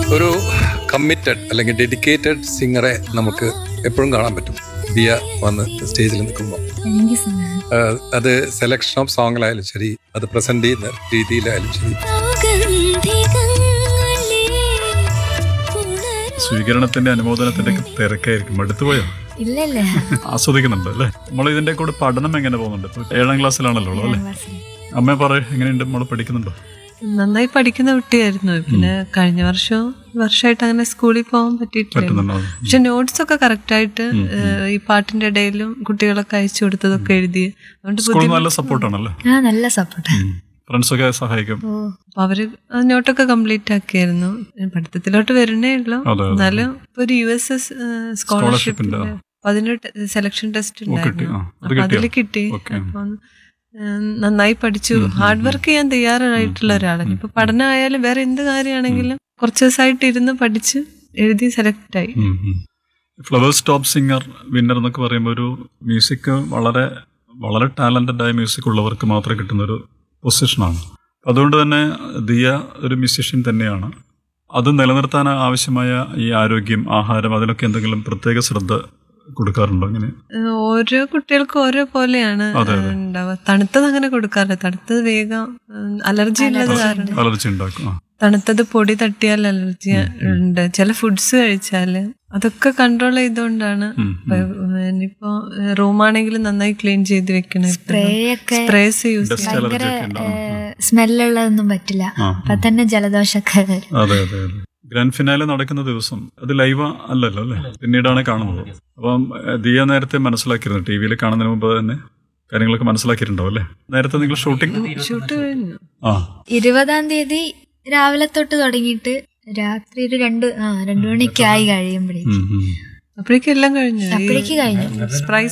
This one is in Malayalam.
ഒരു കമ്മിറ്റഡ് അല്ലെങ്കിൽ ഡെഡിക്കേറ്റഡ് സിംഗറെ നമുക്ക് എപ്പോഴും കാണാൻ പറ്റും ദിയ വന്ന് സ്റ്റേജിൽ നിൽക്കുമ്പോൾ താങ്ക് യു സോ മച്ച് അത് സെലക്ഷൻ ഓഫ് സോങ്ങിലായാലും ശരി അത് പ്രസന്റ് ചെയ്യുന്ന രീതിയിലായാലും ശരി സ്വീകരണത്തിന്റെ അനുമോദനത്തിന്റെ ഒക്കെ തിരക്കായിരിക്കും മടുത്തുപോയോ ഇല്ല ഇല്ല ആസ്വദിക്കുന്നുണ്ട് അല്ലേ നമ്മൾ ഇതിന്റെ കൂടെ പഠനം എങ്ങനെ പോകുന്നുണ്ട് ഇപ്പൊ ഏഴാം ക്ലാസ്സിലാണല്ലോ ഉള്ളത് അല്ലേ അമ്മ പറയ എങ്ങനെയുണ്ട് നമ്മൾ പഠിക്കുന്നുണ്ടോ നന്നായി പഠിക്കുന്ന കുട്ടിയായിരുന്നു പിന്നെ കഴിഞ്ഞ വർഷവും വർഷമായിട്ട് അങ്ങനെ സ്കൂളിൽ പോകാൻ പറ്റിയിട്ടില്ല പറ്റുന്നുണ്ടോ പക്ഷെ നോട്ട്സ് ഒക്കെ കറക്റ്റ് ആയിട്ട് ഏഹ്, ഈ പാട്ടിന്റെ ഇടയിലും കുട്ടികളൊക്കെ അയച്ചു കൊടുത്തതൊക്കെ എഴുതി അതുകൊണ്ട് സ്കൂളിൽ നിന്ന് നല്ല സപ്പോർട്ടാണല്ലേ ആ നല്ല സപ്പോർട്ട് ഫ്രണ്ട്സൊക്കെ സഹായിക്കും ഓ അപ്പൊ അവര് ആ നോട്ടൊക്കെ കംപ്ലീറ്റ് ആക്കിയായിരുന്നു പഠിത്തത്തിലോട്ട് വരുന്നേ ഉള്ളൂ അതെ, അതെ. എന്നാലും ഇപ്പൊ ഒരു യു എസ് എസ് സ്കോളർഷിപ്പിന്റെ Scholarship ന്റെ, അപ്പൊ അതിന് സെലക്ഷൻ ടെസ്റ്റ് കിട്ടി, ഉണ്ടായിരുന്നു ആ. അത് അപ്പൊ അതിൽ കിട്ടിയോ? കിട്ടി Okay. അപ്പൊ ഉം, നന്നായി പഠിച്ചു ഹാർഡ് വർക്ക് ചെയ്യാൻ തയ്യാറായിട്ടുള്ള ഒരാളാണ് ഇപ്പൊ പഠനം ആയാലും വേറെ എന്ത് കാര്യമാണെങ്കിലും കുറച്ച് ദിവസമായിട്ട് ഇരുന്ന് പഠിച്ച് എഴുതി സെലക്ട് ആയി ഫ്ലവേഴ്സ് ടോപ്പ് സിംഗർ വിന്നർ എന്നൊക്കെ പറയുമ്പോൾ ഒരു മ്യൂസിക് വളരെ വളരെ ടാലന്റഡ് ആയ മ്യൂസിക് ഉള്ളവർക്ക് മാത്രമേ കിട്ടുന്ന ഒരു പൊസിഷനാണ് അതുകൊണ്ട് തന്നെ ദിയ ഒരു മ്യൂസീഷ്യൻ തന്നെയാണ് അത് നിലനിർത്താൻ ആവശ്യമായ ഈ ആരോഗ്യം ആഹാരം അതിനൊക്കെ എന്തെങ്കിലും പ്രത്യേക ശ്രദ്ധ കൊടുക്കാറുണ്ടോ അങ്ങനെ ഏഹ് ഓരോ കുട്ടികൾക്കും ഓരോ പോലെയാണ് അതെ, അതെ. ഉണ്ടാവുക തണുത്തത് അങ്ങനെ കൊടുക്കാറില്ല തണുത്തത് വേഗം അലർജി ഉള്ളത് കാരണം അലർജി ഉണ്ടാക്കും ആ തണുത്തത് പൊടി തട്ടിയാൽ അലർജി ഉണ്ട് ചില ഫുഡ്സ് കഴിച്ചാല് അതൊക്കെ കൺട്രോൾ ചെയ്തുകൊണ്ടാണ് ഉം, ഉം. ഇനിയിപ്പോ റൂമാണെങ്കിൽ നന്നായി ക്ലീൻ ചെയ്ത് വെക്കണം സ്പ്രേ ഒക്കെ സ്പ്രേസ് യൂസ് ഡസ്റ്റ് അലർജി ഒക്കെ ഉണ്ടാവും സ്മെല്ലുള്ളതൊന്നും പറ്റില്ല ആ, അപ്പൊ തന്നെ ജലദോഷമൊക്കെ വരും അതെ അതെ അതെ ഗ്രാൻഡ് ഫിനാലെ നടക്കുന്ന ദിവസം അത് ലൈവ് അല്ലല്ലോ അല്ലേ പിന്നീടാണ് കാണുന്നത് അപ്പം ഏഹ്, ദിയ നേരത്തെ മനസ്സിലാക്കിയിരുന്നു ടി വിയിൽ കാണുന്നതിന് മുമ്പ് തന്നെ കാര്യങ്ങളൊക്കെ മനസ്സിലാക്കിയിട്ടുണ്ടാവും അല്ലേ നേരത്തെ നിങ്ങൾ ഷൂട്ടിംഗ് ഷൂട്ട് കഴിഞ്ഞു ആ ഇരുപതാം തീയതി രാവിലെ തൊട്ട് തുടങ്ങിയിട്ട് രാത്രി ഒരു രണ്ട് ആ രണ്ടു മണിക്കായി കഴിയുമ്പോഴേക്കും ഉം, ഉം. അപ്പോഴേക്കും എല്ലാം കഴിഞ്ഞു അപ്പോഴേക്ക് കഴിഞ്ഞു സ്പ്രൈ